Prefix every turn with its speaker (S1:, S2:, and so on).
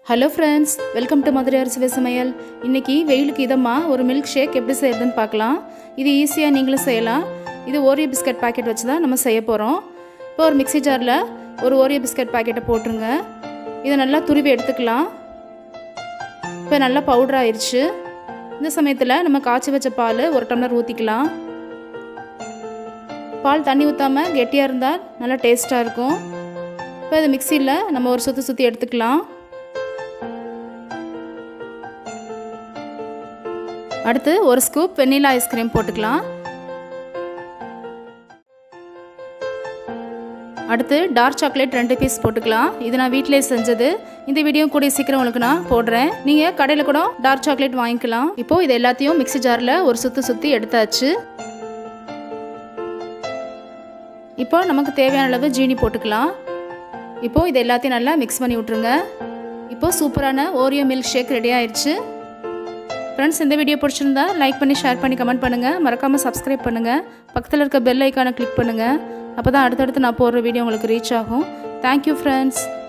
S1: hello friends welcome to Madurai அரிசி சமையல் இன்றைக்கி வெயிலுக்கு இதமாக ஒரு மில்க் ஷேக் எப்படி செய்யறதுன்னு பார்க்கலாம் இது ஈஸியாக நீங்களும் செய்யலாம் இது ஓரியோ பிஸ்கட் பாக்கெட் வச்சு தான் நம்ம செய்ய போகிறோம் இப்போ ஒரு மிக்ஸி ஜாரில் ஒரு ஓரியோ பிஸ்கட் பாக்கெட்டை போட்டுருங்க இதை நல்லா துருவி எடுத்துக்கலாம் இப்போ நல்லா பவுடர் ஆயிடுச்சு இந்த சமயத்தில் நம்ம காய்ச்சி வச்ச பால் ஒரு டம்ளர் ஊற்றிக்கலாம் பால் தண்ணி ஊற்றாமல் கெட்டியாக இருந்தால் நல்லா டேஸ்ட்டாக இருக்கும் இப்போ இது மிக்சியில் நம்ம ஒரு சுற்றி சுற்றி எடுத்துக்கலாம் அடுத்து ஒரு ஸ்கூப் வெண்ணிலா ஐஸ்கிரீம் போட்டுக்கலாம் அடுத்து டார்க் சாக்லேட் ரெண்டு பீஸ் போட்டுக்கலாம் இது நான் வீட்டிலே செஞ்சது இந்த வீடியோ கூட சீக்கிரம் உங்களுக்கு நான் போடுறேன் நீங்கள் கடையில் கூட டார்க் சாக்லேட் வாங்கிக்கலாம் இப்போது இது எல்லாத்தையும் மிக்ஸி ஜாரில் ஒரு சுற்றி சுற்றி எடுத்தாச்சு இப்போ நமக்கு தேவையான அளவு ஜீனி போட்டுக்கலாம் இப்போது இது எல்லாத்தையும் நல்லா மிக்ஸ் பண்ணி விட்ருங்க இப்போது சூப்பரான ஓரியோ மில்க் ஷேக் ரெடி ஆயிடுச்சு ஃப்ரெண்ட்ஸ் இந்த வீடியோ பிடிச்சிருந்தா லைக் பண்ணி ஷேர் பண்ணி கமெண்ட் பண்ணுங்கள் மறக்காமல் சப்ஸ்கிரைப் பண்ணுங்கள் பக்கத்தில் இருக்க பெல் ஐக்கானை கிளிக் பண்ணுங்கள் அப்போ தான் அடுத்தடுத்து நான் போடுற வீடியோ உங்களுக்கு ரீச் ஆகும் தேங்க்யூ ஃப்ரெண்ட்ஸ்